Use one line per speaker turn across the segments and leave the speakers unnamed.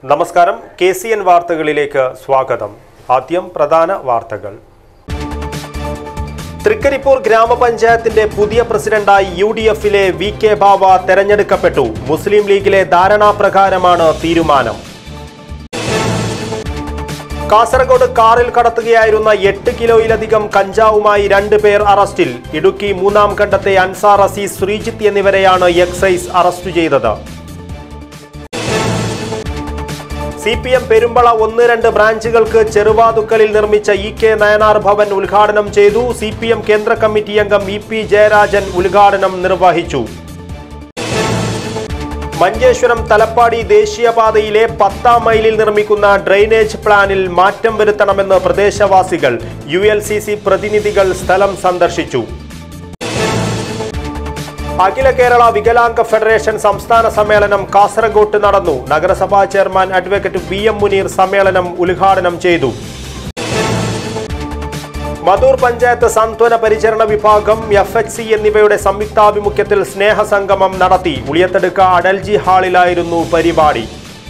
നമസ്കാരം K C N വാർത്തകളിലേക്ക് സ്വാഗതം ആദ്യം പ്രധാന വാർത്തകൾ തൃക്കരിപ്പൂർ ഗ്രാമപഞ്ചായത്തിന്റെ പുതിയ പ്രസിഡന്റായി യു ഡി എഫിലെ വി കെ ബാവ തെരഞ്ഞെടുക്കപ്പെട്ടു മുസ്ലിം ലീഗിലെ ധാരണാപ്രകാരമാണ് തീരുമാനം കാസർഗോഡ് കാറിൽ കടത്തുകയായിരുന്ന എട്ട് കിലോയിലധികം കഞ്ചാവുമായി രണ്ട് പേർ അറസ്റ്റിൽ ഇടുക്കി മൂന്നാം ഘട്ടത്തെ അൻസാർ അസീസ് ശ്രീജിത്ത് എന്നിവരെയാണ് എക്സൈസ് അറസ്റ്റ് ചെയ്തത് സി പി എം പെരുമ്പള ഒന്ന് രണ്ട് ബ്രാഞ്ചുകൾക്ക് ചെറുവാതുക്കലിൽ നിർമ്മിച്ച ഇ കെ നയനാർ ഭവൻ ഉദ്ഘാടനം ചെയ്തു സി പി എം കേന്ദ്ര കമ്മിറ്റി അംഗം ഇ പി ജയരാജൻ ഉദ്ഘാടനം നിർവഹിച്ചു മഞ്ചേശ്വരം തലപ്പാടി ദേശീയപാതയിലെ പത്താം മൈലിൽ നിർമ്മിക്കുന്ന ഡ്രെയിനേജ് പ്ലാനിൽ മാറ്റം വരുത്തണമെന്ന് പ്രദേശവാസികൾ യു എൽ സി സി പ്രതിനിധികൾ സ്ഥലം സന്ദർശിച്ചു അഖില കേരള വികലാംഗ ഫെഡറേഷൻ സംസ്ഥാന സമ്മേളനം കാസർഗോട്ട് നടന്നു നഗരസഭാ chairman advocate V M Muneer സമ്മേളനം ഉദ്ഘാടനം ചെയ്തു മധൂർ പഞ്ചായത്ത് സാന്ത്വന പരിചരണ വിഭാഗം എഫ് എച്ച് സി എന്നിവയുടെ സംയുക്താഭിമുഖ്യത്തിൽ സ്നേഹസംഗമം നടത്തി ഉളിയത്തടുക്ക അടൽജി ഹാളിലായിരുന്നു പരിപാടി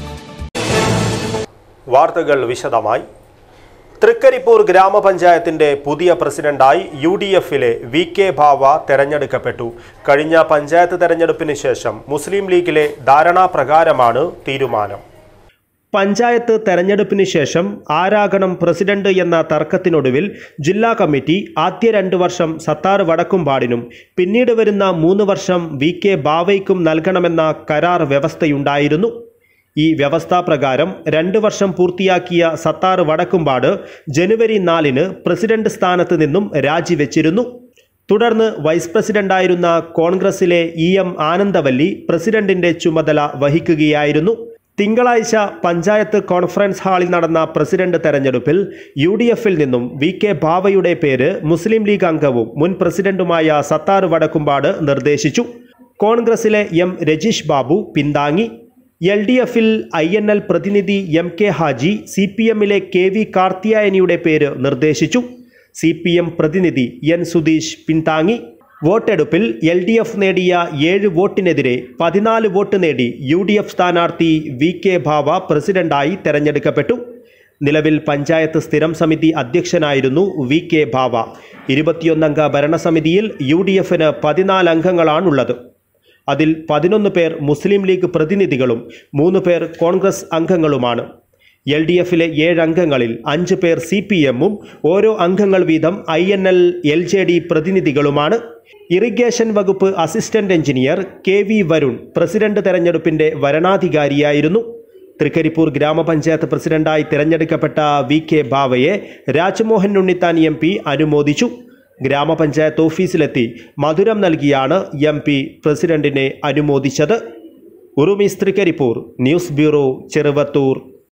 വാർത്തകൾ വിശദമായി തൃക്കരിപ്പൂർ ഗ്രാമപഞ്ചായത്തിന്റെ പുതിയ പ്രസിഡന്റായി യു ഡി എഫിലെ വി കെ ഭാവ തെരഞ്ഞെടുക്കപ്പെട്ടു കഴിഞ്ഞ പഞ്ചായത്ത് തെരഞ്ഞെടുപ്പിന് ശേഷം മുസ്ലിം ലീഗിലെ ധാരണാപ്രകാരമാണ് തീരുമാനം പഞ്ചായത്ത് തെരഞ്ഞെടുപ്പിന് ശേഷം ആരാകണം പ്രസിഡന്റ് എന്ന തർക്കത്തിനൊടുവിൽ ജില്ലാ കമ്മിറ്റി ആദ്യ രണ്ട് വർഷം സത്താർ വടക്കുംപാടിനും പിന്നീട് വരുന്ന മൂന്ന് വർഷം വി കെ ബാവയ്ക്കും നൽകണമെന്ന കരാർ വ്യവസ്ഥയുണ്ടായിരുന്നു ഈ വ്യവസ്ഥാപ്രകാരം രണ്ട് വർഷം പൂർത്തിയാക്കിയ സത്താർ വടക്കുംപാട് ജനുവരി നാലിന് പ്രസിഡന്റ് സ്ഥാനത്ത് നിന്നും രാജിവെച്ചിരുന്നു തുടർന്ന് വൈസ് പ്രസിഡന്റായിരുന്ന കോൺഗ്രസിലെ ഇ എം ആനന്ദവല്ലി പ്രസിഡന്റിന്റെ ചുമതല വഹിക്കുകയായിരുന്നു തിങ്കളാഴ്ച പഞ്ചായത്ത് കോൺഫറൻസ് ഹാളിൽ നടന്ന പ്രസിഡന്റ് തെരഞ്ഞെടുപ്പിൽ യു ഡി എഫിൽ നിന്നും വി കെ ഭാവയുടെ പേര് മുസ്ലിം ലീഗ് അംഗവും മുൻ പ്രസിഡന്റുമായ സത്താർ വടക്കുംപാട് നിർദ്ദേശിച്ചു കോൺഗ്രസിലെ എം രജീഷ് ബാബു പിന്താങ്ങി എൽ ഡി എഫിൽ ഐ എൻ എൽ പ്രതിനിധി M K Haji C P എമ്മിലെ കെ വി കാർത്തിയായനിയുടെ പേര് നിർദ്ദേശിച്ചു സി പി എം പ്രതിനിധി എൻ സുധീഷ് പിന്താങ്ങി വോട്ടെടുപ്പിൽ എൽ ഡി എഫ് നേടിയ ഏഴ് വോട്ടിനെതിരെ പതിനാല് വോട്ട് നേടി യു ഡി എഫ് സ്ഥാനാർത്ഥി വി കെ ഭാവ പ്രസിഡന്റായി തെരഞ്ഞെടുക്കപ്പെട്ടു നിലവിൽ പഞ്ചായത്ത് സ്ഥിരം സമിതി അധ്യക്ഷനായിരുന്നു വി കെ ഭാവ ഇരുപത്തിയൊന്നംഗ ഭരണസമിതിയിൽ യു ഡി എഫിന് പതിനാല് അംഗങ്ങളാണുള്ളത് അതിൽ പതിനൊന്ന് പേർ മുസ്ലിം ലീഗ് പ്രതിനിധികളും മൂന്ന് പേർ കോൺഗ്രസ് അംഗങ്ങളുമാണ് എൽ ഡി എഫിലെ ഏഴ് അംഗങ്ങളിൽ അഞ്ച് പേർ സി പി എമ്മും ഓരോ അംഗങ്ങൾ വീതം I N L L J D പ്രതിനിധികളുമാണ് ഇറിഗേഷൻ വകുപ്പ് assistant engineer K V Varun president തെരഞ്ഞെടുപ്പിന്റെ വരണാധികാരിയായിരുന്നു തൃക്കരിപ്പൂർ ഗ്രാമപഞ്ചായത്ത് പ്രസിഡന്റായി തിരഞ്ഞെടുക്കപ്പെട്ട വി കെ ബാവയെ രാജ്മോഹൻ ഉണ്ണിത്താൻ എം പി അനുമോദിച്ചു ഗ്രാമപഞ്ചായത്ത് ഓഫീസിലെത്തി മധുരം നൽകിയാണ് എം പി പ്രസിഡന്റിനെ അനുമോദിച്ചത് ഉറുമീസ് തൃക്കരിപ്പൂർ ന്യൂസ് ബ്യൂറോ ചെറുവത്തൂർ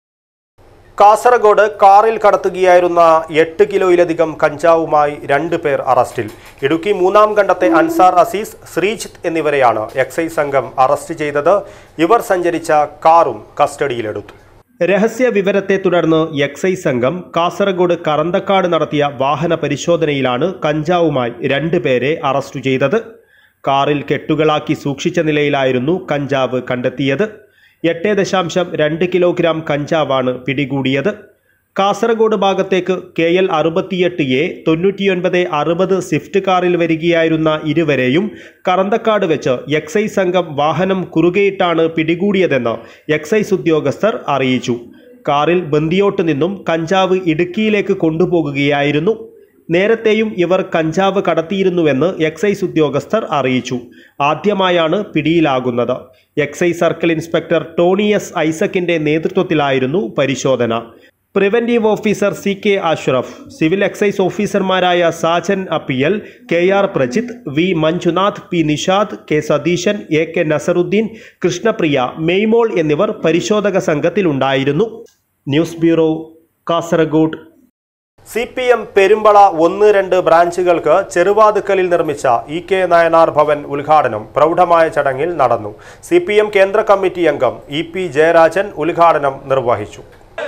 കാസർഗോഡ് കാറിൽ കടത്തുകയായിരുന്ന എട്ട് കിലോയിലധികം കഞ്ചാവുമായി രണ്ട് പേർ അറസ്റ്റിൽ ഇടുക്കി മൂന്നാം ഘട്ടത്തെ അൻസാർ അസീസ് ശ്രീജിത്ത് എന്നിവരെയാണ് എക്സൈസ് സംഘം അറസ്റ്റ് ചെയ്തത് ഇവർ സഞ്ചരിച്ച കാറും കസ്റ്റഡിയിലെടുത്തു രഹസ്യ വിവരത്തെ തുടർന്ന് എക്സൈസ് സംഘം കാസർഗോഡ് കറന്തക്കാട് നടത്തിയ വാഹന പരിശോധനയിലാണ് കഞ്ചാവുമായി രണ്ട് പേരെ അറസ്റ്റ് ചെയ്തത് കാറിൽ കെട്ടുകളാക്കി സൂക്ഷിച്ച നിലയിലായിരുന്നു കഞ്ചാവ് കണ്ടെത്തിയത് എട്ട് ദശാംശം രണ്ട് കിലോഗ്രാം കഞ്ചാവാണ് പിടികൂടിയത് കാസർഗോഡ് ഭാഗത്തേക്ക് കെ എൽ അറുപത്തിയെട്ട് എ തൊണ്ണൂറ്റിയൊൻപത് അറുപത് സ്വിഫ്റ്റ് കാറിൽ വരികയായിരുന്ന ഇരുവരെയും കറന്തക്കാട് വെച്ച് എക്സൈസ് സംഘം വാഹനം കുറുകയിട്ടാണ് പിടികൂടിയതെന്ന് എക്സൈസ് ഉദ്യോഗസ്ഥർ അറിയിച്ചു കാറിൽ ബന്ദിയോട്ട് നിന്നും കഞ്ചാവ് ഇടുക്കിയിലേക്ക് കൊണ്ടുപോകുകയായിരുന്നു നേരത്തെയും ഇവർ കഞ്ചാവ് കടത്തിയിരുന്നുവെന്ന് എക്സൈസ് ഉദ്യോഗസ്ഥർ അറിയിച്ചു ആദ്യമായാണ് പിടിയിലാകുന്നത് excise circle inspector Tony S ഐസക്കിന്റെ നേതൃത്വത്തിലായിരുന്നു പരിശോധന preventive officer C K Ashraf civil excise ഓഫീസർമാരായ Sajan Appiyal K R Prajith V Manjunath P Nishad K Satheesan A K Nasaruddin Krishnapriya Maymol എന്നിവർ പരിശോധക സംഘത്തിലുണ്ടായിരുന്നു news bureau Kasargod C P M Perumbala ഒന്ന് രണ്ട് ബ്രാഞ്ചുകൾക്ക് ചെറുവാതുക്കലിൽ നിർമ്മിച്ച ഇ കെ നയനാർ ഭവൻ ഉദ്ഘാടനം പ്രൗഢമായ ചടങ്ങിൽ നടന്നു സി പി എം കേന്ദ്ര കമ്മിറ്റി അംഗം ഇ പി ജയരാജൻ ഉദ്ഘാടനം നിർവഹിച്ചു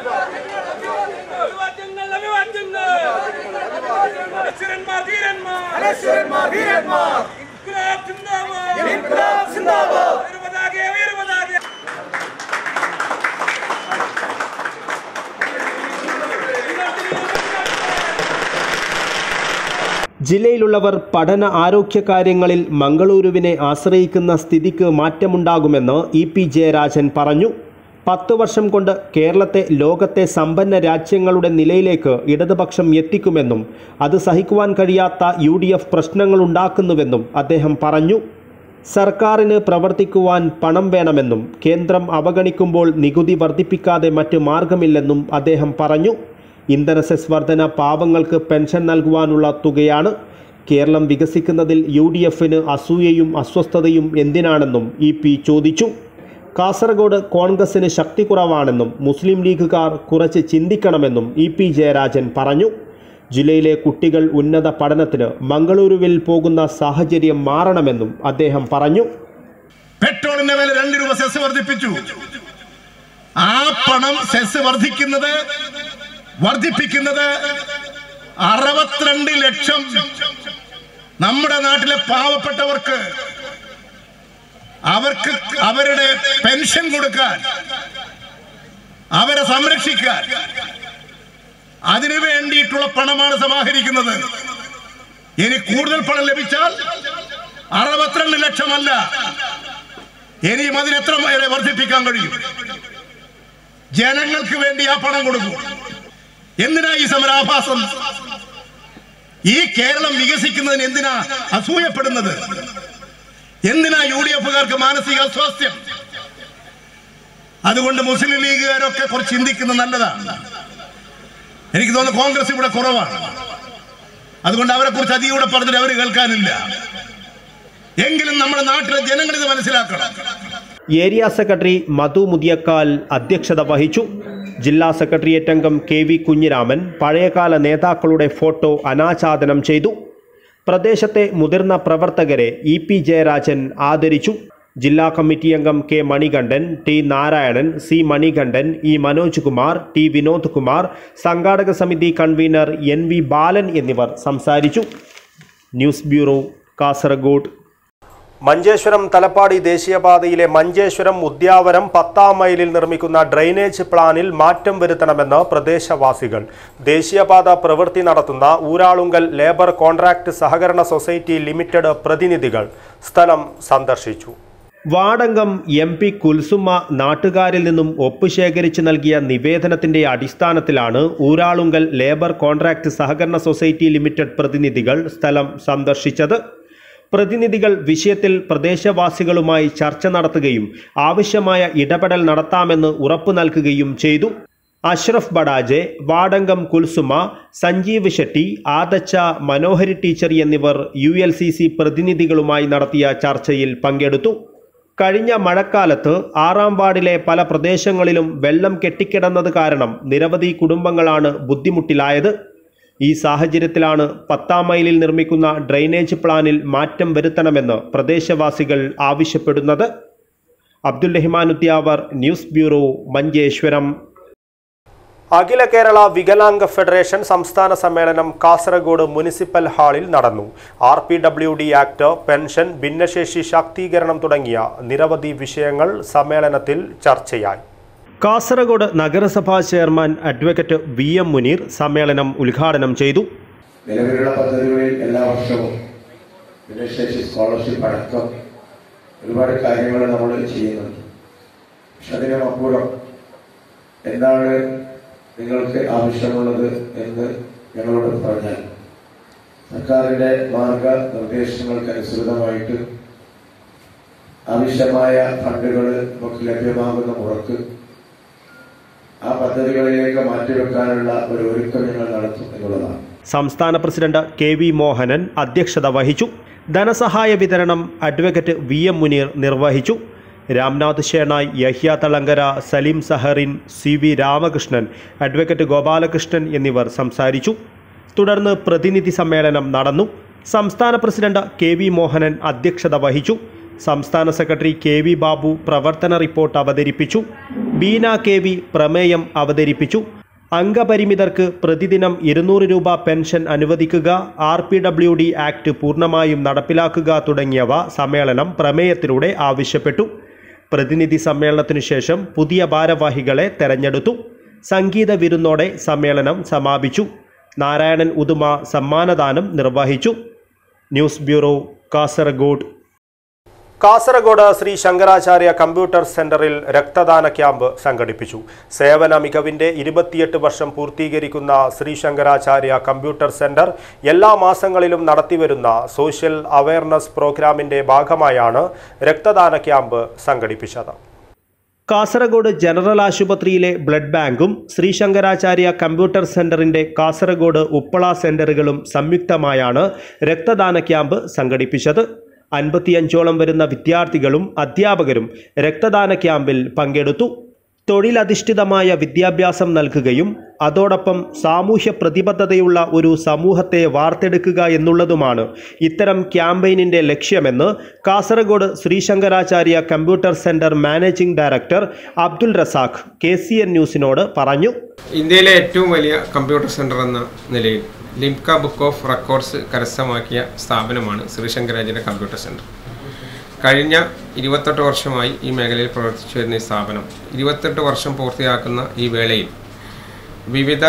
അഭിവാദ്യങ്ങൾ അഭിവാദ്യങ്ങൾ അസുരന്മാർ ധീരന്മാർ ധീരന്മാർ ഇൻക്ലാബ് സിന്ദാബാദ് ഉയർവതാകെ ഉയർവതാകെ
ജില്ലയിലുള്ളവർ പഠന ആരോഗ്യ കാര്യങ്ങളിൽ മംഗളൂരുവിനെ ആശ്രയിക്കുന്ന സ്ഥിതിക്ക് മാറ്റമുണ്ടാകുമെന്ന് ഇ പി ജയരാജൻ പറഞ്ഞു പത്തു വർഷം കൊണ്ട് കേരളത്തെ ലോകത്തെ സമ്പന്ന രാജ്യങ്ങളുടെ നിലയിലേക്ക് ഇടതുപക്ഷം എത്തിക്കുമെന്നും അത് സഹിക്കുവാൻ കഴിയാത്ത യു ഡി എഫ് പ്രശ്നങ്ങളുണ്ടാക്കുന്നുവെന്നും അദ്ദേഹം പറഞ്ഞു സർക്കാരിന് പ്രവർത്തിക്കുവാൻ പണം വേണമെന്നും കേന്ദ്രം അവഗണിക്കുമ്പോൾ നികുതി വർദ്ധിപ്പിക്കാതെ മറ്റ് മാർഗമില്ലെന്നും അദ്ദേഹം പറഞ്ഞു ഇന്ധന സെസ് വർധന പാവങ്ങൾക്ക് പെൻഷൻ നൽകുവാനുള്ള തുകയാണ് കേരളം വികസിക്കുന്നതിൽ യു ഡി എഫിന് അസൂയയും അസ്വസ്ഥതയും എന്തിനാണെന്നും ഇ പി ചോദിച്ചു കാസർഗോഡ് കോൺഗ്രസിന് ശക്തി കുറവാണെന്നും മുസ്ലിം ലീഗുകാർ കുറച്ച് ചിന്തിക്കണമെന്നും ഇ പി ജയരാജൻ പറഞ്ഞു ജില്ലയിലെ കുട്ടികൾ ഉന്നത പഠനത്തിന് മംഗളൂരുവിൽ പോകുന്ന സാഹചര്യം മാറണമെന്നും അദ്ദേഹം പറഞ്ഞു
പെട്രോളിന്റെ വില രണ്ട് രൂപ സെസ് വർദ്ധിപ്പിച്ചു ആ പണം സെസ് വർദ്ധിക്കുന്നത് വർദ്ധിപ്പിക്കുന്നത് അറുപത്തിരണ്ട് ലക്ഷം നമ്മുടെ നാട്ടിലെ പാവപ്പെട്ടവർക്ക് അവർക്ക് അവരുടെ പെൻഷൻ കൊടുക്കാൻ അവരെ സംരക്ഷിക്കാൻ അതിനു വേണ്ടിയിട്ടുള്ള പണമാണ് സമാഹരിക്കുന്നത് ഇനി കൂടുതൽ പണം ലഭിച്ചാൽ അറുപത്തിരണ്ട് ലക്ഷമല്ല ഇനിയും അതിന് എത്ര വരെ വർദ്ധിപ്പിക്കാൻ കഴിയും ജനങ്ങൾക്ക് വേണ്ടി ആ പണം കൊടുക്കും എന്തിനാ ഈ സമരാഭാസം ഈ കേരളം വികസിക്കുന്നതിന് എന്തിനാ അസൂയപ്പെടുന്നത് എന്തിനാ യു ഡി എഫുകാർക്ക് മാനസിക അസ്വാസ്ഥ്യം അതുകൊണ്ട് മുസ്ലിം ലീഗുകാരൊക്കെ കുറച്ച് ചിന്തിക്കുന്നത് നല്ലതാണ് എനിക്ക് തോന്നുന്നു കോൺഗ്രസ് ഇവിടെ കുറവാണ് അതുകൊണ്ട് അവരെ കുറിച്ച് അധികം ഇവിടെ പറഞ്ഞിട്ട് അവർ കേൾക്കാനില്ല എങ്കിലും നമ്മുടെ നാട്ടിലെ ജനങ്ങൾ ഇത് മനസ്സിലാക്കണം
ഏരിയ സെക്രട്ടറി മധു മുതിയക്കാൽ അധ്യക്ഷത വഹിച്ചു ജില്ലാ സെക്രട്ടേറിയറ്റ് അംഗം കെ വി കുഞ്ഞിരാമൻ പഴയകാല നേതാക്കളുടെ ഫോട്ടോ അനാച്ഛാദനം ചെയ്തു പ്രദേശത്തെ മുതിർന്ന പ്രവർത്തകരെ ഇ പി ജയരാജൻ ആദരിച്ചു ജില്ലാ കമ്മിറ്റി അംഗം K Manikandan T Narayanan C Manikandan E Manoj Kumar T Vinod Kumar സംഘാടക സമിതി കൺവീനർ എൻ വി ബാലൻ എന്നിവർ സംസാരിച്ചു ന്യൂസ് ബ്യൂറോ കാസർഗോഡ് മഞ്ചേശ്വരം തലപ്പാടി ദേശീയപാതയിലെ മഞ്ചേശ്വരം ഉദ്യാവരം പത്താം മൈലിൽ നിർമ്മിക്കുന്ന ഡ്രെയിനേജ് പ്ലാനിൽ മാറ്റം വരുത്തണമെന്ന് പ്രദേശവാസികൾ ദേശീയപാത പ്രവൃത്തി നടത്തുന്ന ഊരാളുങ്കൽ ലേബർ കോൺട്രാക്ട് സഹകരണ സൊസൈറ്റി ലിമിറ്റഡ് പ്രതിനിധികൾ സ്ഥലം സന്ദർശിച്ചു വാടങ്കം എം പി കുൽസുമ നാട്ടുകാരിൽ നിന്നും ഒപ്പ് ശേഖരിച്ച് നൽകിയ നിവേദനത്തിന്റെ അടിസ്ഥാനത്തിലാണ് ഊരാളുങ്കൽ ലേബർ കോൺട്രാക്ട് സഹകരണ സൊസൈറ്റി ലിമിറ്റഡ് പ്രതിനിധികൾ സ്ഥലം സന്ദർശിച്ചത് പ്രതിനിധികൾ വിഷയത്തിൽ പ്രദേശവാസികളുമായി ചർച്ച നടത്തുകയും ആവശ്യമായ ഇടപെടൽ നടത്താമെന്ന് ഉറപ്പു നൽകുകയും ചെയ്തു അഷ്റഫ് ബഡാജെ വാടങ്കം കുൽസുമ സഞ്ജീവ് ഷെട്ടി ആദച്ച മനോഹരി ടീച്ചർ എന്നിവർ യു എൽ സി സി പ്രതിനിധികളുമായി നടത്തിയ ചർച്ചയിൽ പങ്കെടുത്തു കഴിഞ്ഞ മഴക്കാലത്ത് ആറാം വാർഡിലെ പല പ്രദേശങ്ങളിലും വെള്ളം കെട്ടിക്കിടന്നത് കാരണം നിരവധി കുടുംബങ്ങളാണ് ബുദ്ധിമുട്ടിലായത് ഈ സാഹചര്യത്തിലാണ് പത്താം മൈലിൽ നിർമ്മിക്കുന്ന ഡ്രെയിനേജ് പ്ലാനിൽ മാറ്റം വരുത്തണമെന്ന് പ്രദേശവാസികൾ ആവശ്യപ്പെടുന്നത് അബ്ദുൽ റഹ്മാൻ ഉദ്യാവർ ന്യൂസ് ബ്യൂറോ മഞ്ചേശ്വരം അഖില കേരള വികലാംഗ ഫെഡറേഷൻ സംസ്ഥാന സമ്മേളനം കാസർഗോഡ് മുനിസിപ്പൽ ഹാളിൽ നടന്നു R P W D act pension ഭിന്നശേഷി ശാക്തീകരണം തുടങ്ങിയ നിരവധി വിഷയങ്ങൾ സമ്മേളനത്തിൽ ചർച്ചയായി കാസർഗോഡ് നഗരസഭാ chairman advocate V M Muneer സമ്മേളനം ഉദ്ഘാടനം ചെയ്തു
നിലവിലുള്ള പദ്ധതികളിൽ എല്ലാ വർഷവും ഭിന്നശേഷി സ്കോളർഷിപ്പ് അടക്കം ഒരുപാട് കാര്യങ്ങൾ നമ്മൾ ചെയ്യുന്നുണ്ട് പക്ഷെ അതിനപ്പുറം എന്താണ് നിങ്ങൾക്ക് ആവശ്യമുള്ളത് എന്ന് ഞങ്ങളോട് പറഞ്ഞാൽ സർക്കാരിന്റെ മാർഗനിർദ്ദേശങ്ങൾക്ക് അനുസൃതമായിട്ട് ആവശ്യമായ ഫണ്ടുകൾ നമുക്ക് ലഭ്യമാകുന്ന മുറക്ക് ആ പദ്ധതികളിലേക്ക് മാറ്റിവെക്കാനുള്ള ഒരു ഒരുക്കം ഞങ്ങൾ നടത്തും എന്നുള്ളതാണ്
സംസ്ഥാന പ്രസിഡന്റ് കെ വി മോഹനൻ അധ്യക്ഷത വഹിച്ചു ധനസഹായ വിതരണം അഡ്വക്കേറ്റ് വി എം മുനീർ നിർവഹിച്ചു Ramnath Shenoy Yahya Thalangara Saleem Saharin C V Ramakrishnan advocate Gopalakrishnan എന്നിവർ സംസാരിച്ചു തുടർന്ന് പ്രതിനിധി സമ്മേളനം നടന്നു സംസ്ഥാന പ്രസിഡന്റ് കെ വി മോഹനൻ അധ്യക്ഷത വഹിച്ചു സംസ്ഥാന സെക്രട്ടറി കെ വി ബാബു പ്രവർത്തന റിപ്പോർട്ട് അവതരിപ്പിച്ചു ബീന കെ വി പ്രമേയം അവതരിപ്പിച്ചു അംഗപരിമിതർക്ക് പ്രതിദിനം ഇരുന്നൂറ് രൂപ പെൻഷൻ അനുവദിക്കുക R P W D act പൂർണ്ണമായും നടപ്പിലാക്കുക തുടങ്ങിയവ സമ്മേളനം പ്രമേയത്തിലൂടെ ആവശ്യപ്പെട്ടു പ്രതിനിധി സമ്മേളനത്തിനു ശേഷം പുതിയ ഭാരവാഹികളെ തെരഞ്ഞെടുത്തു സംഗീത വിരുന്നോടെ സമ്മേളനം സമാപിച്ചു നാരായണൻ ഉദുമ സമ്മാനദാനം നിർവഹിച്ചു news bureau Kasaragod Kasaragod Sri Shankaracharya computer സെന്ററിൽ രക്തദാന ക്യാമ്പ് സംഘടിപ്പിച്ചു സേവന മികവിന്റെ ഇരുപത്തിയെട്ട് വർഷം പൂർത്തീകരിക്കുന്ന ശ്രീ ശങ്കരാചാര്യ കമ്പ്യൂട്ടർ സെന്റർ എല്ലാ മാസങ്ങളിലും നടത്തിവരുന്ന സോഷ്യൽ അവയർനെസ് പ്രോഗ്രാമിന്റെ ഭാഗമായാണ് രക്തദാന ക്യാമ്പ് സംഘടിപ്പിച്ചത് കാസർഗോഡ് ജനറൽ ആശുപത്രിയിലെ ബ്ലഡ് ബാങ്കും ശ്രീ ശങ്കരാചാര്യ കമ്പ്യൂട്ടർ സെന്ററിന്റെ കാസർഗോഡ് ഉപ്പള സെന്ററുകളും സംയുക്തമായാണ് രക്തദാന ക്യാമ്പ് സംഘടിപ്പിച്ചത് അൻപത്തിയഞ്ചോളം വരുന്ന വിദ്യാർത്ഥികളും അധ്യാപകരും രക്തദാന ക്യാമ്പിൽ പങ്കെടുത്തു തൊഴിലധിഷ്ഠിതമായ വിദ്യാഭ്യാസം നൽകുകയും അതോടൊപ്പം സാമൂഹ്യ പ്രതിബദ്ധതയുള്ള ഒരു സമൂഹത്തെ വാർത്തെടുക്കുക എന്നുള്ളതുമാണ് ഇത്തരം ക്യാമ്പയിനിന്റെ ലക്ഷ്യമെന്ന് Kasaragod Sreesankaracharya computer centre managing director Abdul Razak K C N ന്യൂസിനോട് പറഞ്ഞു
ഇന്ത്യയിലെ ഏറ്റവും വലിയ കമ്പ്യൂട്ടർ സെൻ്റർ എന്ന നിലയിൽ ലിംക ബുക്ക് ഓഫ് റെക്കോർഡ്സ് കരസ്ഥമാക്കിയ സ്ഥാപനമാണ് ശ്രീശങ്കരാചാര്യ കമ്പ്യൂട്ടർ സെൻ്റർ കഴിഞ്ഞ ഇരുപത്തെട്ട് വർഷമായി ഈ മേഖലയിൽ പ്രവർത്തിച്ചു വരുന്ന ഈ സ്ഥാപനം ഇരുപത്തെട്ട് വർഷം പൂർത്തിയാക്കുന്ന ഈ വേളയിൽ വിവിധ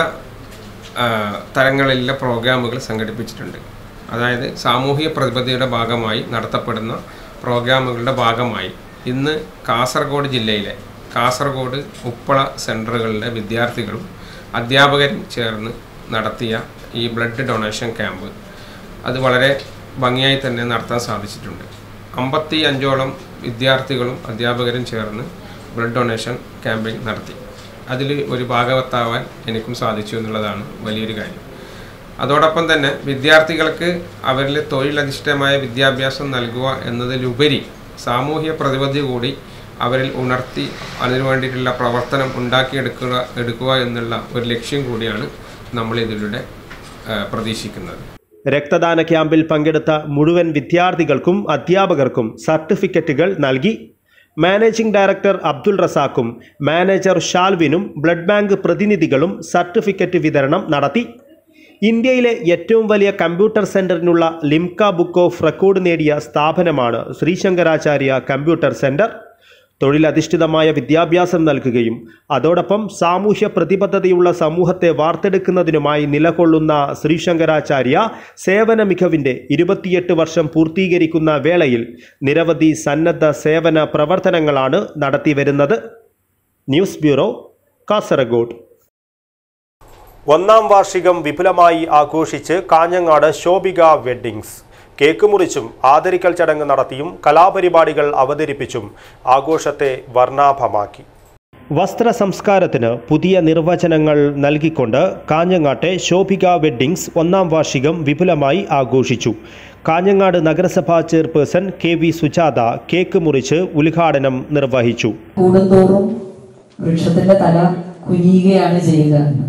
ആ, തരങ്ങളിലുള്ള പ്രോഗ്രാമുകൾ സംഘടിപ്പിച്ചിട്ടുണ്ട് അതായത് സാമൂഹിക പ്രതിബദ്ധതയുടെ ഭാഗമായി നടത്തപ്പെടുന്ന പ്രോഗ്രാമുകളുടെ ഭാഗമായി ഇന്ന് കാസർഗോഡ് ജില്ലയിലെ കാസർഗോഡ് ഉപ്പള സെൻറ്ററുകളിലെ വിദ്യാർത്ഥികളും അധ്യാപകരും ചേർന്ന് നടത്തിയ ഈ ബ്ലഡ് ഡൊണേഷൻ ക്യാമ്പ് അത് വളരെ ഭംഗിയായി തന്നെ നടത്താൻ സാധിച്ചിട്ടുണ്ട് അമ്പത്തി അഞ്ചോളം വിദ്യാർത്ഥികളും അധ്യാപകരും ചേർന്ന് ബ്ലഡ് ഡൊണേഷൻ ക്യാമ്പയിൻ നടത്തി അതിൽ ഒരു ഭാഗവത്താവാൻ എനിക്കും സാധിച്ചു എന്നുള്ളതാണ് വലിയൊരു കാര്യം അതോടൊപ്പം തന്നെ വിദ്യാർത്ഥികൾക്ക് അവരിൽ തൊഴിലധിഷ്ഠിതമായ വിദ്യാഭ്യാസം നൽകുക എന്നതിലുപരി സാമൂഹ്യ പ്രതിബദ്ധത കൂടി അവരിൽ ഉണർത്തി അതിനു വേണ്ടിയിട്ടുള്ള പ്രവർത്തനം ഉണ്ടാക്കിയെടുക്കുക എടുക്കുക എന്നുള്ള ഒരു ലക്ഷ്യം കൂടിയാണ് നമ്മൾ ഇതിലൂടെ ആ, പ്രതീക്ഷിക്കുന്നത്
രക്തദാന ക്യാമ്പിൽ പങ്കെടുത്ത മുഴുവൻ വിദ്യാർത്ഥികൾക്കും അധ്യാപകർക്കും സർട്ടിഫിക്കറ്റുകൾ നൽകി മാനേജിംഗ് ഡയറക്ടർ അബ്ദുൾ റസാഖും മാനേജർ ഷാൽവിനും ബ്ലഡ് ബാങ്ക് പ്രതിനിധികളും സർട്ടിഫിക്കറ്റ് വിതരണം നടത്തി ഇന്ത്യയിലെ ഏറ്റവും വലിയ കമ്പ്യൂട്ടർ സെന്ററിനുള്ള ലിംക ബുക്ക് ഓഫ് റെക്കോർഡ് നേടിയ സ്ഥാപനമാണ് ശ്രീശങ്കരാചാര്യ കമ്പ്യൂട്ടർ സെന്റർ തൊഴിലധിഷ്ഠിതമായ വിദ്യാഭ്യാസം നൽകുകയും അതോടൊപ്പം സാമൂഹ്യ പ്രതിബദ്ധതയുള്ള സമൂഹത്തെ വാർത്തെടുക്കുന്നതിനുമായി നിലകൊള്ളുന്ന ശ്രീശങ്കരാചാര്യ സേവന മികവിൻ്റെ ഇരുപത്തിയെട്ട് വർഷം പൂർത്തീകരിക്കുന്ന വേളയിൽ നിരവധി സന്നദ്ധ സേവന പ്രവർത്തനങ്ങളാണ് നടത്തിവരുന്നത് ന്യൂസ് ബ്യൂറോ കാസർഗോഡ് ഒന്നാം വാർഷികം വിപുലമായി ആഘോഷിച്ച് കാഞ്ഞങ്ങാട് ശോഭിക വെഡ്ഡിങ്സ് കേക്ക് മുറിച്ചും ആദരിക്കൽ ചടങ്ങ് നടത്തിയും കലാപരിപാടികൾ അവതരിപ്പിച്ചും ആഘോഷത്തെ വർണ്ണാഭമാക്കി വസ്ത്ര സംസ്കാരത്തിന് പുതിയ നിർവചനങ്ങൾ നൽകിക്കൊണ്ട് കാഞ്ഞങ്ങാട്ടെ ശോഭിക വെഡ്ഡിങ്സ് ഒന്നാം വാർഷികം വിപുലമായി ആഘോഷിച്ചു കാഞ്ഞങ്ങാട് നഗരസഭാ chairperson K V Sujatha cake മുറിച്ച് ഉദ്ഘാടനം നിർവഹിച്ചു
കൂടുന്തോറും വൃക്ഷത്തിന്റെ തല കുനിയുകയാണ് ചെയ്യുക എന്ന്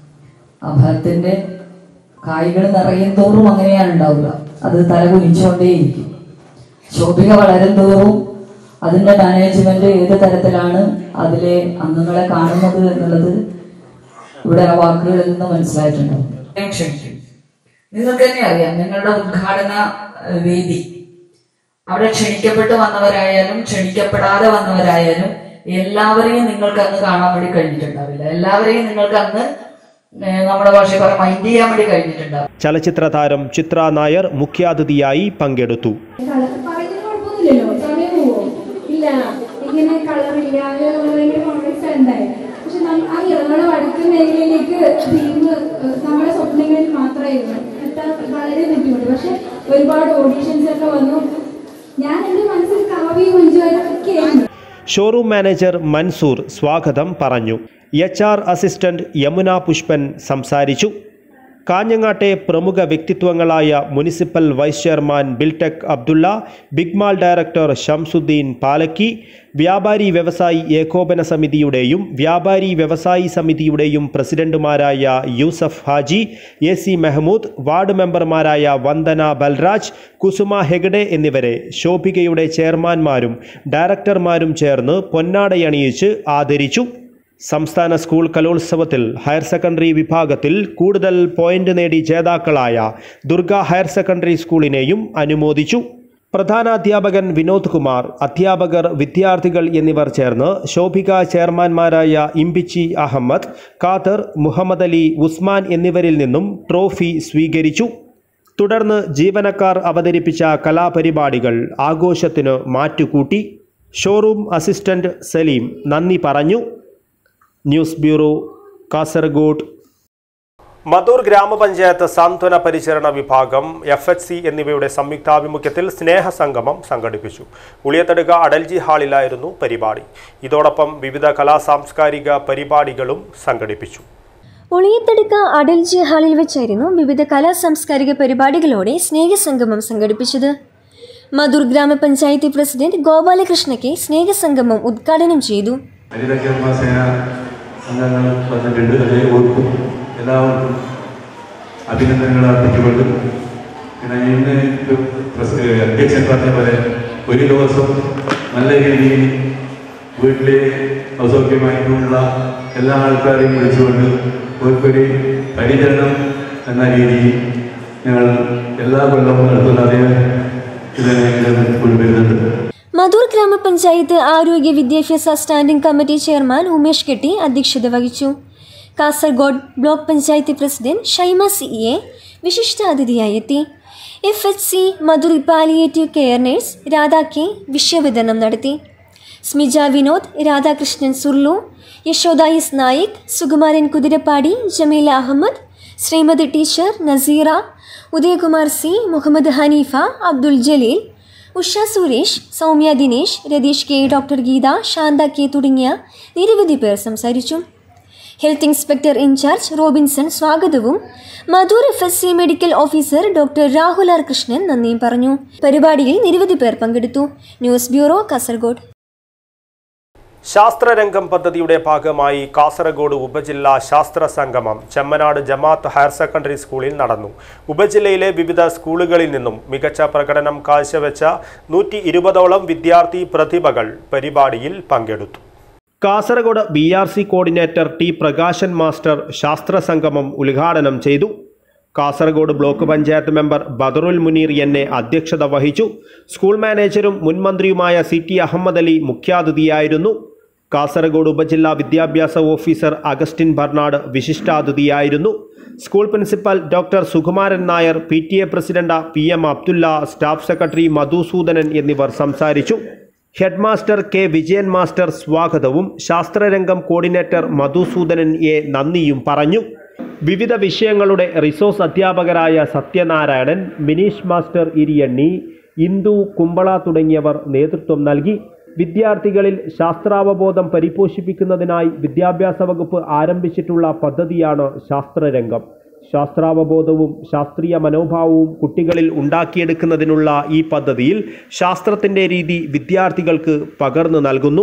ആ ഫലത്തിന്റെ കായ്കൾ നിറയും തോറും അങ്ങനെയാണ് ഉണ്ടാവുക അത് തല കുനിച്ചുകൊണ്ടേയിരിക്കും ശോഭിക വളരും തോറും അതിന്റെ മാനേജ്മെന്റ് ഏത് തരത്തിലാണ് അതിലെ അംഗങ്ങളെ കാണുന്നത് എന്നുള്ളത് ഇവിടെ ആ വാക്കുകളിൽ നിന്ന് മനസ്സിലായിട്ടുണ്ടാവും ഞാൻ ക്ഷണിക്കും നിങ്ങൾക്ക് തന്നെ അറിയാം നിങ്ങളുടെ ഉദ്ഘാടന ഏഹ്, വേദി അവിടെ ക്ഷണിക്കപ്പെട്ട് വന്നവരായാലും ക്ഷണിക്കപ്പെടാതെ വന്നവരായാലും എല്ലാവരെയും നിങ്ങൾക്ക് അന്ന് കാണാൻ വേണ്ടി കഴിഞ്ഞിട്ടുണ്ടാവില്ല എല്ലാവരെയും നിങ്ങൾക്ക് അന്ന് ഏഹ്, നമ്മുടെ ഭാഷയിൽ പറയാം മൈൻഡ് ചെയ്യാൻ വേണ്ടി കഴിഞ്ഞിട്ടുണ്ടാവും
ചലച്ചിത്ര താരം ചിത്ര നായർ മുഖ്യാതിഥിയായി പങ്കെടുത്തു
കളർ പറയുന്നത് കുഴപ്പമൊന്നുമില്ലല്ലോ സമയം പോവോ ഇല്ല ഇങ്ങനെ കളറില്ല നമ്മൾ ഭയങ്കര കോൺഫിഡൻസ് ഉണ്ടായി പക്ഷെ നമ്മൾ അറിയാം നമ്മുടെ വടക്കൻ മേഖലയിലേക്ക് തീം നമ്മുടെ സ്വപ്നങ്ങളിൽ മാത്രമായിരുന്നു എത്താൻ വളരെ ബുദ്ധിമുട്ട് പക്ഷെ ഒരുപാട് ഓഡീഷൻസ് ഒക്കെ വന്നു ഞാൻ എൻ്റെ മനസ്സിൽ കാവ്യ മഞ്ജുവാരൊക്കെ ആയിരുന്നു
ഷോറൂം മാനേജർ മൻസൂർ സ്വാഗതം പറഞ്ഞു H R assistant Yamuna Pushpan സംസാരിച്ചു കാഞ്ഞങ്ങാട്ടെ പ്രമുഖ വ്യക്തിത്വങ്ങളായ municipal vice chairman Biltech Abdulla big mall director Shamsuddin Palakki വ്യാപാരി വ്യവസായി ഏകോപന സമിതിയുടെയും വ്യാപാരി വ്യവസായി സമിതിയുടെയും പ്രസിഡന്റുമാരായ Yusuf Haji A C Mehmood ward മെമ്പർമാരായ വന്ദന ബൽരാജ് കുസുമ ഹെഗഡെ എന്നിവരെ ശോഭികയുടെ ചെയർമാൻമാരും ഡയറക്ടർമാരും ചേർന്ന് പൊന്നാടയണിയിച്ച് ആദരിച്ചു സംസ്ഥാന സ്കൂൾ കലോത്സവത്തിൽ ഹയർ സെക്കൻഡറി വിഭാഗത്തിൽ കൂടുതൽ പോയിന്റ് നേടി ജേതാക്കളായ ദുർഗ ഹയർ സെക്കൻഡറി സ്കൂളിനെയും അനുമോദിച്ചു പ്രധാനാധ്യാപകൻ വിനോദ് കുമാർ അധ്യാപകർ വിദ്യാർത്ഥികൾ എന്നിവർ ചേർന്ന് ശോഭിക ചെയർമാൻമാരായ ഇമ്പിച്ചി അഹമ്മദ് ഖാദർ മുഹമ്മദ് അലി ഉസ്മാൻ എന്നിവരിൽ നിന്നും ട്രോഫി സ്വീകരിച്ചു തുടർന്ന് ജീവനക്കാർ അവതരിപ്പിച്ച കലാപരിപാടികൾ ആഘോഷത്തിന് മാറ്റുകൂട്ടി ഷോറൂം അസിസ്റ്റന്റ് സലീം നന്ദി പറഞ്ഞു ന്യൂസ് ബ്യൂറോ കാസർഗോഡ് മധൂർ ഗ്രാമപഞ്ചായത്ത് സാന്ത്വന പരിചരണ വിഭാഗം എഫ് എച്ച് സി എന്നിവയുടെ സംയുക്താഭിമുഖ്യത്തിൽ സ്നേഹസംഗമം സംഘടിപ്പിച്ചു ഉളിയത്തടുക അടൽജി ഹാളിലായിരുന്നു പരിപാടി ഇതോടൊപ്പം വിവിധ കലാ സാംസ്കാരിക പരിപാടികളും സംഘടിപ്പിച്ചു
ഒളിയത്തടുക്ക അടൽജി ഹാളിൽ വെച്ചായിരുന്നു വിവിധ കലാ സാംസ്കാരിക പരിപാടികളോടെ സ്നേഹസംഗമം സംഘടിപ്പിച്ചത് മധുർ ഗ്രാമപഞ്ചായത്ത് പ്രസിഡന്റ് ഗോപാലകൃഷ്ണ കെ സ്നേഹസംഗമം ഉദ്ഘാടനം ചെയ്തു
ഹരിത കർമ്മസേന അംഗങ്ങൾ വന്നിട്ടുണ്ട് അതേ ഓർക്കും എല്ലാവർക്കും അഭിനന്ദനങ്ങൾ അർപ്പിച്ചുകൊണ്ട് പിന്നെ ഇന്ന് ഇത് പ്രസ് അധ്യക്ഷൻ പറഞ്ഞ പോലെ ഒരു ദിവസം നല്ല രീതിയിൽ വീട്ടിലെ അസൗഖ്യമായിട്ടുള്ള എല്ലാ ആൾക്കാരെയും വിളിച്ചുകൊണ്ട് അവർക്കൊരു പരിചരണം എന്ന രീതിയിൽ ഞങ്ങൾ എല്ലാ കൊല്ലവും നടത്തുന്ന അതേ ഇതിനെ ഉൾപ്പെടുന്നുണ്ട്
മധൂർ ഗ്രാമപഞ്ചായത്ത് ആരോഗ്യ വിദ്യാഭ്യാസ സ്റ്റാൻഡിംഗ് കമ്മിറ്റി ചെയർമാൻ ഉമേഷ് കെട്ടി അധ്യക്ഷത വഹിച്ചു Kasaragod block panchayat president Shaima C A വിശിഷ്ടാതിഥിയായി എത്തി F H C Madhur palliative care nurse Radha K വിഷയവിതരണം നടത്തി Smija Vinod Radhakrishnan Surlu Yashoda S Naik Sukumaran Kuthirappady Jameela Ahmed Srimathi teacher Naseera Udayakumar C Muhammad Hanifa Abdul Jaleel Usha Suresh Soumya Dinesh Ratheesh K doctor Geetha Shantha K തുടങ്ങിയ നിരവധി പേർ സംസാരിച്ചു ഹെൽത്ത് ഇൻസ്പെക്ടർ ഇൻചാർജ് റോബിൻസൺ സ്വാഗതവും Madhur F S C medical officer doctor Rahul R Krishnan നന്ദിയും പറഞ്ഞു പരിപാടിയിൽ നിരവധി പേർ പങ്കെടുത്തു ന്യൂസ് ബ്യൂറോ കാസർഗോഡ്
ശാസ്ത്രരംഗം പദ്ധതിയുടെ ഭാഗമായി കാസർഗോഡ് ഉപജില്ലാ ശാസ്ത്ര സംഗമം ചെമ്മനാട് ജമാത്ത് ഹയർ സെക്കൻഡറി സ്കൂളിൽ നടന്നു ഉപജില്ലയിലെ വിവിധ സ്കൂളുകളിൽ നിന്നും മികച്ച പ്രകടനം കാഴ്ചവെച്ച നൂറ്റി ഇരുപതോളം വിദ്യാർത്ഥി പ്രതിഭകൾ പരിപാടിയിൽ പങ്കെടുത്തു Kasaragod B R C coordinator T Prakashan master ശാസ്ത്ര സംഗമം ഉദ്ഘാടനം ചെയ്തു കാസർഗോഡ് ബ്ലോക്ക് പഞ്ചായത്ത് മെമ്പർ ബദറുൽ മുനീർ എന്നെ അധ്യക്ഷത വഹിച്ചു സ്കൂൾ മാനേജരും മുൻമന്ത്രിയുമായ സി ടി അഹമ്മദ് അലി മുഖ്യാതിഥിയായിരുന്നു കാസർഗോഡ് ഉപജില്ലാ വിദ്യാഭ്യാസ ഓഫീസർ അഗസ്റ്റിൻ ബർണാഡ് വിശിഷ്ടാതിഥിയായിരുന്നു school principal doctor Sukumaran Nair P T A president P M Abdulla staff secretary Madhusudanan എന്നിവർ സംസാരിച്ചു head master K Vijayan master സ്വാഗതവും ശാസ്ത്രരംഗം കോർഡിനേറ്റർ മധുസൂദനൻ എ നന്ദിയും പറഞ്ഞു വിവിധ വിഷയങ്ങളുടെ റിസോഴ്സ് അധ്യാപകരായ സത്യനാരായണൻ മിനീഷ് മാസ്റ്റർ ഇരിയണ്ണി ഇന്ദു കുമ്പള തുടങ്ങിയവർ നേതൃത്വം നൽകി വിദ്യാർത്ഥികളിൽ ശാസ്ത്രാവബോധം പരിപോഷിപ്പിക്കുന്നതിനായി വിദ്യാഭ്യാസ വകുപ്പ് ആരംഭിച്ചിട്ടുള്ള പദ്ധതിയാണ് ശാസ്ത്രരംഗം ശാസ്ത്രാവബോധവും ശാസ്ത്രീയ മനോഭാവവും കുട്ടികളിൽ ഉണ്ടാക്കിയെടുക്കുന്നതിനുള്ള ഈ പദ്ധതിയിൽ ശാസ്ത്രത്തിൻ്റെ രീതി വിദ്യാർത്ഥികൾക്ക് പകർന്നു നൽകുന്നു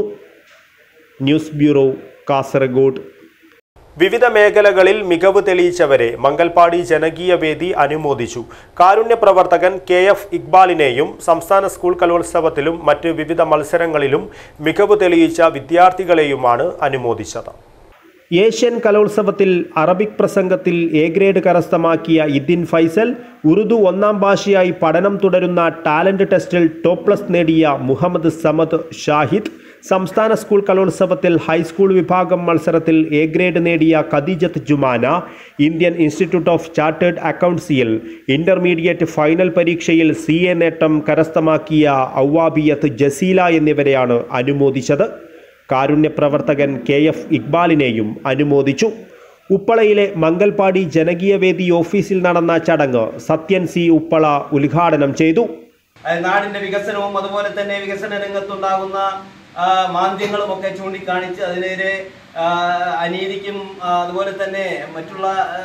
ന്യൂസ് ബ്യൂറോ കാസർഗോഡ് വിവിധ മേഖലകളിൽ മികവ് തെളിയിച്ചവരെ മംഗൽപാടി ജനകീയ വേദി അനുമോദിച്ചു കാരുണ്യ പ്രവർത്തകൻ കെ എഫ് ഇക്ബാലിനെയും സംസ്ഥാന സ്കൂൾ കലോത്സവത്തിലും മറ്റ് വിവിധ മത്സരങ്ങളിലും മികവ് തെളിയിച്ച വിദ്യാർത്ഥികളെയുമാണ് അനുമോദിച്ചത് ഏഷ്യൻ കലോത്സവത്തിൽ അറബിക് പ്രസംഗത്തിൽ എ ഗ്രേഡ് കരസ്ഥമാക്കിയ ഇദ്ദിൻ ഫൈസൽ ഉറുദു ഒന്നാം ഭാഷയായി പഠനം തുടരുന്ന ടാലന്റ് ടെസ്റ്റിൽ ടോപ്പ് പ്ലസ് നേടിയ മുഹമ്മദ് സമദ് ഷാഹിദ് സംസ്ഥാന സ്കൂൾ കലോത്സവത്തിൽ ഹൈസ്കൂൾ വിഭാഗം മത്സരത്തിൽ എ ഗ്രേഡ് നേടിയ Khadeejath Jumana Indian institute of chartered അക്കൗണ്ട്സിയിൽ ഇന്റർമീഡിയറ്റ് ഫൈനൽ പരീക്ഷയിൽ സി എ നേട്ടം കരസ്ഥമാക്കിയ ഔവാബിയത്ത് ജസീല എന്നിവരെയാണ് അനുമോദിച്ചത് കാരുണ്യ പ്രവർത്തകൻ കെ എഫ് ഇക്ബാലിനെയും അനുമോദിച്ചു ഉപ്പളയിലെ മംഗൽപാടി ജനകീയവേദി ഓഫീസിൽ നടന്ന ചടങ്ങ് സത്യൻ സി ഉപ്പള ഉദ്ഘാടനം ചെയ്തു
അത് നാടിന്റെ വികസനവും അതുപോലെ തന്നെ വികസന രംഗത്തുണ്ടാകുന്ന ആ, മാന്ദ്യങ്ങളും ഒക്കെ ചൂണ്ടിക്കാണിച്ച് അതിനെതിരെ ആ, അനീതിക്കും ആ, അതുപോലെ തന്നെ മറ്റുള്ള ആ,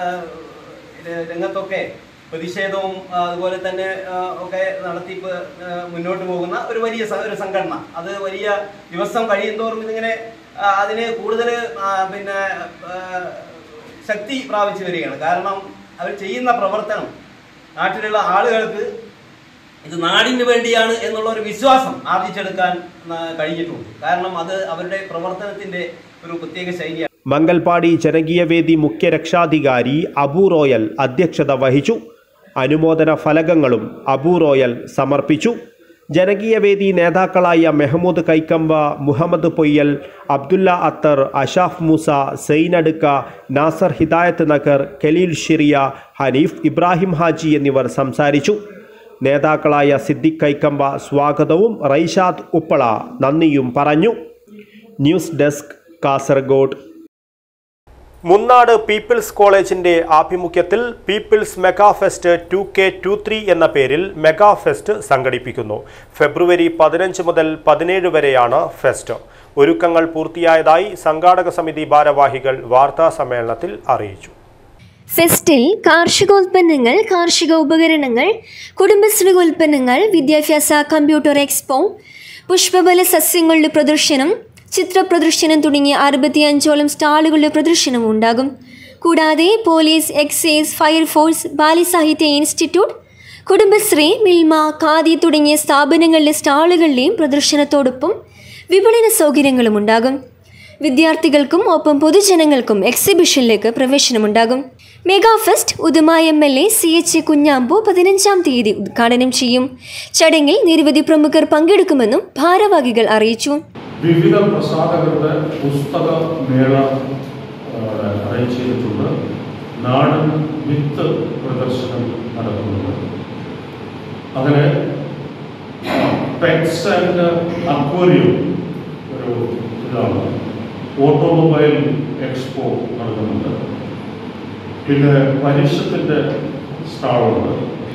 ര- രംഗത്തൊക്കെ പ്രതിഷേധവും ആ, അതുപോലെ തന്നെ ആ, ഒക്കെ നടത്തി ഇപ്പോ, ആ, മുന്നോട്ട് പോകുന്ന ഒരു വലിയ സ- ഒരു സംഘടന അത് വലിയ ദിവസം കഴിയുന്തോറും ഇതിങ്ങനെ ആ, അതിന് കൂടുതൽ പിന്നെ ആ, ശക്തി പ്രാപിച്ചു വരികയാണ് കാരണം അവർ ചെയ്യുന്ന പ്രവർത്തനം നാട്ടിലുള്ള ആളുകൾക്ക് ഇത് നാടിന് വേണ്ടിയാണ് എന്നുള്ള ഒരു വിശ്വാസം ആർജിച്ചെടുക്കാൻ ആ, കഴിഞ്ഞിട്ടുണ്ട് കാരണം അത് അവരുടെ പ്രവർത്തനത്തിന്റെ ഒരു പ്രത്യേക ശൈലിയാണ്
മംഗൽപാടി ജനകീയവേദി മുഖ്യ രക്ഷാധികാരി അബു റോയൽ അധ്യക്ഷത വഹിച്ചു അനുമോദന ഫലകങ്ങളും അബു റോയൽ സമർപ്പിച്ചു ജനകീയവേദി നേതാക്കളായ മെഹമ്മൂദ് കൈക്കമ്പ മുഹമ്മദ് പൊയ്യൽ അബ്ദുല്ല അത്തർ അഷാഫ് മൂസ സെയ്നടുക്ക നാസർ ഹിദായത്ത് നഗർ കലീൽ ഷിറിയ ഹനീഫ് ഇബ്രാഹിം ഹാജി എന്നിവർ സംസാരിച്ചു നേതാക്കളായ സിദ്ദിഖ് കൈക്കമ്പ സ്വാഗതവും റൈഷാദ് ഉപ്പള നന്ദിയും പറഞ്ഞു news desk Kasaragod Munnad people's കോളേജിന്റെ ആഭിമുഖ്യത്തിൽ people's mega fest two K two three എന്ന പേരിൽ മെഗാ ഫെസ്റ്റ് സംഘടിപ്പിക്കുന്നു ഫെബ്രുവരി പതിനഞ്ച് മുതൽ പതിനേഴ് വരെയാണ് ഫെസ്റ്റ് ഒരുക്കങ്ങൾ പൂർത്തിയായതായി സംഘാടക സമിതി ഭാരവാഹികൾ വാർത്താ സമ്മേളനത്തിൽ അറിയിച്ചു
ഫെസ്റ്റിൽ കാർഷികോൽപ്പന്നങ്ങൾ കാർഷിക ഉപകരണങ്ങൾ കുടുംബശ്രീ ഉൽപ്പന്നങ്ങൾ വിദ്യാഭ്യാസ കമ്പ്യൂട്ടർ എക്സ്പോ പുഷ്പബല സസ്യങ്ങളുടെ പ്രദർശനം ചിത്രപ്രദർശനം തുടങ്ങിയ അറുപത്തിയഞ്ചോളം സ്റ്റാളുകളുടെ പ്രദർശനവും ഉണ്ടാകും കൂടാതെ പോലീസ് എക്സൈസ് ഫയർഫോഴ്സ് ബാലസാഹിത്യ ഇൻസ്റ്റിറ്റ്യൂട്ട് കുടുംബശ്രീ മിൽമ ഖാദി തുടങ്ങിയ സ്ഥാപനങ്ങളിലെ സ്റ്റാളുകളുടെയും പ്രദർശനത്തോടൊപ്പം വിപണന സൗകര്യങ്ങളും ഉണ്ടാകും വിദ്യാർത്ഥികൾക്കും ഒപ്പം പൊതുജനങ്ങൾക്കും എക്സിബിഷനിലേക്ക് പ്രവേശനമുണ്ടാകും mega fest Uduma M L A C H Kunhambu പതിനഞ്ചാം തീയതി ഉദ്ഘാടനം ചെയ്യും ചടങ്ങിൽ നിരവധി പ്രമുഖർ പങ്കെടുക്കുമെന്നും ഭാരവാഹികൾ അറിയിച്ചു
വിവിധ പ്രസാധകരുടെ പുസ്തക മേള അറേഞ്ച് ചെയ്തിട്ടുണ്ട് നാടൻ വിത്ത് പ്രദർശനം നടക്കുന്നുണ്ട് അങ്ങനെ പെറ്റ്സ് ആൻഡ് അക്വേറിയം ഒരു ഇതാണ് ഓട്ടോമൊബൈൽ എക്സ്പോ നടക്കുന്നുണ്ട് പിന്നെ പരിഷത്തിൻ്റെ സ്റ്റാളുണ്ട്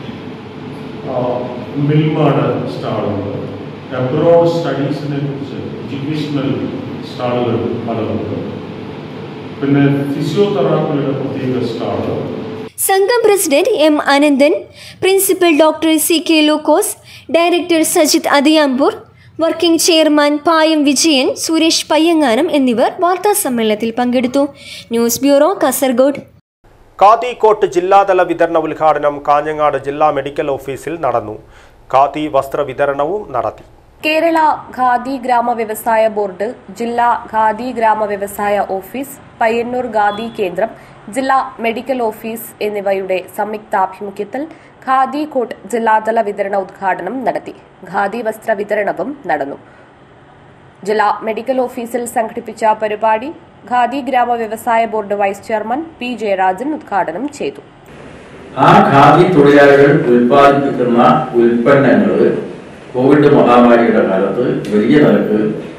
മിൽമാട് സ്റ്റാളുണ്ട് അബ്രോഡ് സ്റ്റഡീസിനെ കുറിച്ച് എഡ്യൂക്കേഷണൽ സ്റ്റാളുകൾ പലതുണ്ട് പിന്നെ ഫിസിയോതെറാപ്പിയുടെ പ്രത്യേക സ്റ്റാള്
സംഘം president M Ananthan principal doctor C K Lukose director Sajith Athiyampoor working chairman Payam Vijayan Suresh Payyanganam എന്നിവർ വാർത്താ സമ്മേളനത്തിൽ പങ്കെടുത്തു news bureau Kasaragod
khadi coat ജില്ലാതല വിതരണ ഉദ്ഘാടനം കാഞ്ഞങ്ങാട് ജില്ലാ മെഡിക്കൽ ഓഫീസിൽ നടന്നു ഖാദി വസ്ത്ര വിതരണവും നടത്തി
കേരള ഖാദി ഗ്രാമ വ്യവസായ ബോർഡ് ജില്ലാ ഖാദി ഗ്രാമ വ്യവസായ ഓഫീസ് പയ്യന്നൂർ ഖാദി കേന്ദ്രം ജില്ലാ മെഡിക്കൽ ഓഫീസ് എന്നിവയുടെ സംയുക്താഭിമുഖ്യത്തിൽ ഖാദി കോട്ട് ജില്ലാതല വിതരണ ഉദ്ഘാടനം നടത്തി ഖാദി വസ്ത്ര വിതരണവും നടന്നു ജില്ലാ മെഡിക്കൽ ഓഫീസിൽ സംഘടിപ്പിച്ച പരിപാടി ഖാദി ഗ്രാമ വ്യവസായ board vice chairman P Jayarajan ഉദ്ഘാടനം ചെയ്തു
ആ ഖാദി തൊഴിലാളികൾ ഉൽപ്പാദിപ്പിക്കുന്ന ഉൽപ്പന്നങ്ങൾ കോവിഡ് മഹാമാരിയുടെ കാലത്ത് വലിയ നിരക്ക്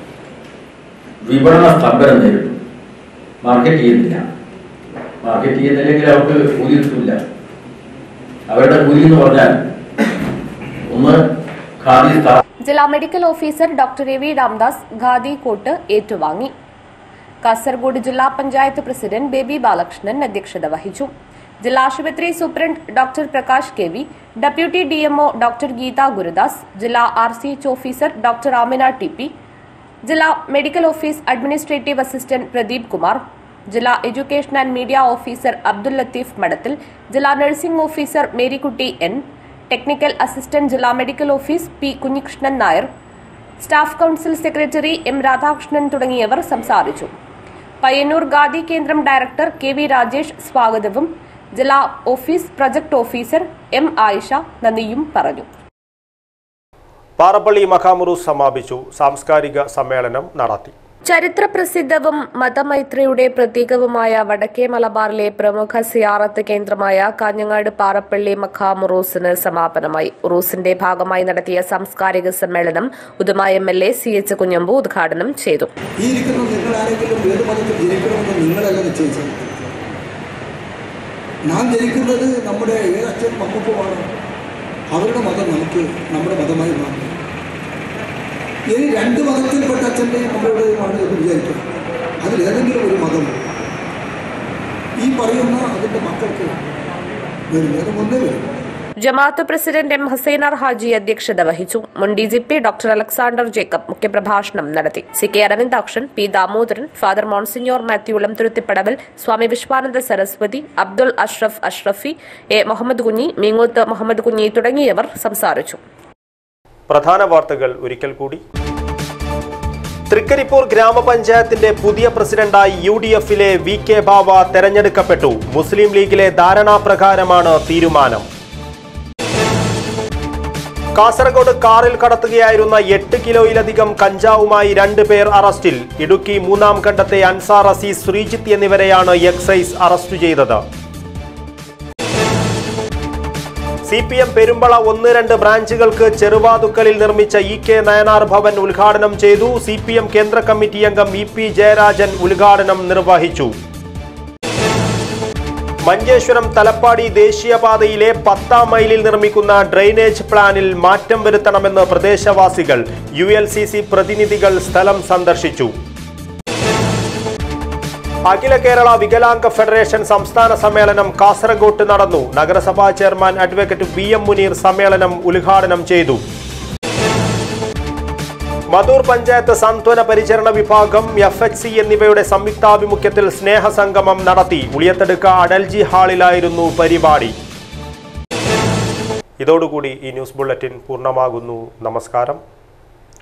വിപണന സ്തംഭനം നേരിട്ടു മാർക്കറ്റ് ചെയ്യുന്നില്ല മാർക്കറ്റ് ചെയ്യുന്നില്ലെങ്കിൽ അവർക്ക് കൂലി കിട്ടില്ല അവരുടെ കൂലി എന്ന് പറഞ്ഞാൽ ഒന്ന് ഖാദി സ്ഥാപനം
ജില്ലാ medical officer doctor A V Ramdas khadi coat ഏറ്റുവാങ്ങി കാസർഗോഡ് ജില്ലാ പഞ്ചായത്ത് പ്രസിഡന്റ് ബേബി ബാലകൃഷ്ണൻ അധ്യക്ഷത വഹിച്ചു ജില്ലാ ആശുപത്രി superintendent doctor Prakash K V deputy DMO doctor Geetha Gurudas ജില്ലാ R C H officer doctor Amina T P ജില്ലാ medical office administrative assistant Pradeep Kumar ജില്ലാ education and media officer Abdul Latheef Madathil ജില്ലാ nursing officer Marykutty N technical assistant ജില്ലാ medical office P Kunhikrishnan Nair staff council secretary M Radhakrishnan തുടങ്ങിയവർ സംസാരിച്ചു പയ്യന്നൂർ ഖാദി കേന്ദ്രം director K V Rajesh സ്വാഗതവും ജില്ലാ office project officer M Ayisha നന്ദിയും പറഞ്ഞു
പാറപ്പള്ളി മഖാമുറു സമാപിച്ചു സാംസ്കാരിക സമ്മേളനം നടത്തി
ചരിത്രപ്രസിദ്ധവും മതമൈത്രിയുടെ പ്രതീകവുമായ വടക്കേ മലബാറിലെ പ്രമുഖ സിയാറത്ത് കേന്ദ്രമായ കാഞ്ഞങ്ങാട് പാറപ്പള്ളി മഖാം ഉറൂസിന് സമാപനമായി ഉറൂസിന്റെ ഭാഗമായി നടത്തിയ സാംസ്കാരിക സമ്മേളനം Uduma M L A C H Kunhambu ഉദ്ഘാടനം ചെയ്തു
ഈ ഇരിക്കുന്ന നിങ്ങൾ ആരെങ്കിലും ഏത് മതത്തിൽ ജനിക്കണമെന്ന് നിങ്ങളല്ല നിശ്ചയിച്ചത് നാം ജനിക്കുന്നത് നമ്മുടെ ഏതച്ഛൻ അമ്മക്കുമാണ് അവരുടെ മതം നമുക്ക് നമ്മുടെ മതമായി മാറും ഇനി രണ്ട് മതത്തിൽപ്പെട്ട അച്ഛൻ്റെയും അമ്മയുടെയുമാണ് എന്ന് വിചാരിക്കുക അതിലേതെങ്കിലും ഒരു മതം ഈ പറയുന്ന അതിൻ്റെ മക്കൾക്ക് വരും നേരം ഒന്നേ വരും
ജമാഅത്ത് പ്രസിഡന്റ് എം ഹസൈനാർ ഹാജി അധ്യക്ഷത വഹിച്ചു മുൻ D G P doctor Alexander Jacob മുഖ്യപ്രഭാഷണം നടത്തി C K Aravindakshan P Damodaran father monsignor മാത്യുളം തുരുത്തിപ്പടവൽ സ്വാമി വിശ്വാനന്ദ സരസ്വതി അബ്ദുൾ അഷ്റഫ് അഷ്റഫി എ മുഹമ്മദ് കുഞ്ഞി മീങ്ങൂത്ത് മുഹമ്മദ് കുഞ്ഞി തുടങ്ങിയവർ സംസാരിച്ചു
പ്രധാന വാർത്തകൾ ഒരിക്കൽ കൂടി തൃക്കരിപ്പൂർ ഗ്രാമപഞ്ചായത്തിന്റെ പുതിയ പ്രസിഡന്റായി യു ഡി എഫിലെ വി കെ ബാവ തെരഞ്ഞെടുക്കപ്പെട്ടു മുസ്ലിം ലീഗിലെ ധാരണാപ്രകാരമാണ് തീരുമാനം കാസർഗോഡ് കാറിൽ കടത്തുകയായിരുന്ന എട്ട് കിലോയിലധികം കഞ്ചാവുമായി രണ്ട് പേർ അറസ്റ്റിൽ ഇടുക്കി മൂന്നാം ഖണ്ഡത്തെ അൻസാർ അസീസ് ശ്രീജിത്ത് എന്നിവരെയാണ് എക്സൈസ് അറസ്റ്റ് ചെയ്തത് സി പി എം പെരുമ്പള ഒന്ന് രണ്ട് ബ്രാഞ്ചുകൾക്ക് ചെറുവാതുക്കലിൽ നിർമ്മിച്ച ഇ കെ നയനാർ ഭവൻ ഉദ്ഘാടനം ചെയ്തു സി പി എം കേന്ദ്ര കമ്മിറ്റി അംഗം ഇ പി ജയരാജൻ ഉദ്ഘാടനം നിർവഹിച്ചു മഞ്ചേശ്വരം തലപ്പാടി ദേശീയപാതയിലെ പത്താം മൈലിൽ നിർമ്മിക്കുന്ന ഡ്രെയിനേജ് പ്ലാനിൽ മാറ്റം വരുത്തണമെന്ന് പ്രദേശവാസികൾ യു എൽ സി സി പ്രതിനിധികൾ സ്ഥലം സന്ദർശിച്ചു അഖില കേരള വികലാംഗ ഫെഡറേഷൻ സംസ്ഥാന സമ്മേളനം കാസർഗോട്ട് നടന്നു നഗരസഭാ chairman advocate V M Muneer സമ്മേളനം ഉദ്ഘാടനം ചെയ്തു മധൂർ പഞ്ചായത്ത് സാന്ത്വന പരിചരണ വിഭാഗം എഫ് എച്ച് സി എന്നിവയുടെ സംയുക്താഭിമുഖ്യത്തിൽ സ്നേഹസംഗമം നടത്തി ഉളിയത്തടുക്ക അടൽജി ഹാളിലായിരുന്നു പരിപാടി ഇതോടുകൂടി ഈ ന്യൂസ് ബുള്ളറ്റിൻ പൂർണ്ണമാകുന്നു നമസ്കാരം